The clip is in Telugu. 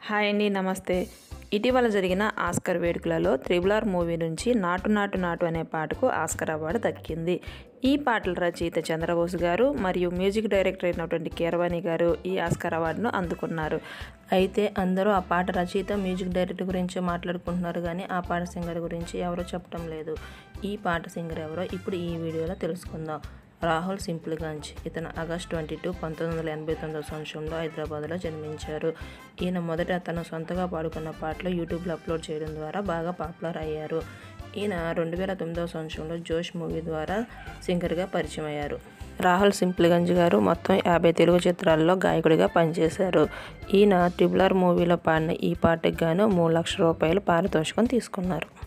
హాయ్ అండి నమస్తే ఇటీవల జరిగిన ఆస్కర్ వేడుకలలో త్రిబుల్ ఆర్ మూవీ నుంచి నాటు నాటు నాటు అనే పాటకు ఆస్కర్ అవార్డు దక్కింది ఈ పాటల రచయిత చంద్రబోస్ గారు మరియు మ్యూజిక్ డైరెక్టర్ అయినటువంటి కీరవాణి గారు ఈ ఆస్కర్ అవార్డును అందుకున్నారు అయితే అందరూ ఆ పాట రచయిత మ్యూజిక్ డైరెక్టర్ గురించి మాట్లాడుకుంటున్నారు కానీ ఆ పాట సింగర్ గురించి ఎవరో చెప్పడం లేదు ఈ పాట సింగర్ ఎవరో ఇప్పుడు ఈ వీడియోలో తెలుసుకుందాం రాహుల్ సింపుల్గంజ్ ఇతను ఆగస్ట్ ట్వంటీ టూ పంతొమ్మిది వందల ఎనభై తొమ్మిదవ సంవత్సరంలో హైదరాబాద్లో జన్మించారు ఈయన మొదట తను సొంతగా పాడుకున్న పాటలు యూట్యూబ్లో అప్లోడ్ చేయడం ద్వారా బాగా పాపులర్ అయ్యారు ఈయన రెండు వేల తొమ్మిదవ సంవత్సరంలో జోష్ మూవీ ద్వారా సింగర్గా పరిచయం అయ్యారు రాహుల్ సింపుల్గంజ్ గారు మొత్తం యాభై తెలుగు చిత్రాల్లో గాయకుడిగా పనిచేశారు ఈయన ట్రిబులర్ మూవీలో పాడిన ఈ పాటకు గాను మూడు లక్షల రూపాయలు పారితోషికం తీసుకున్నారు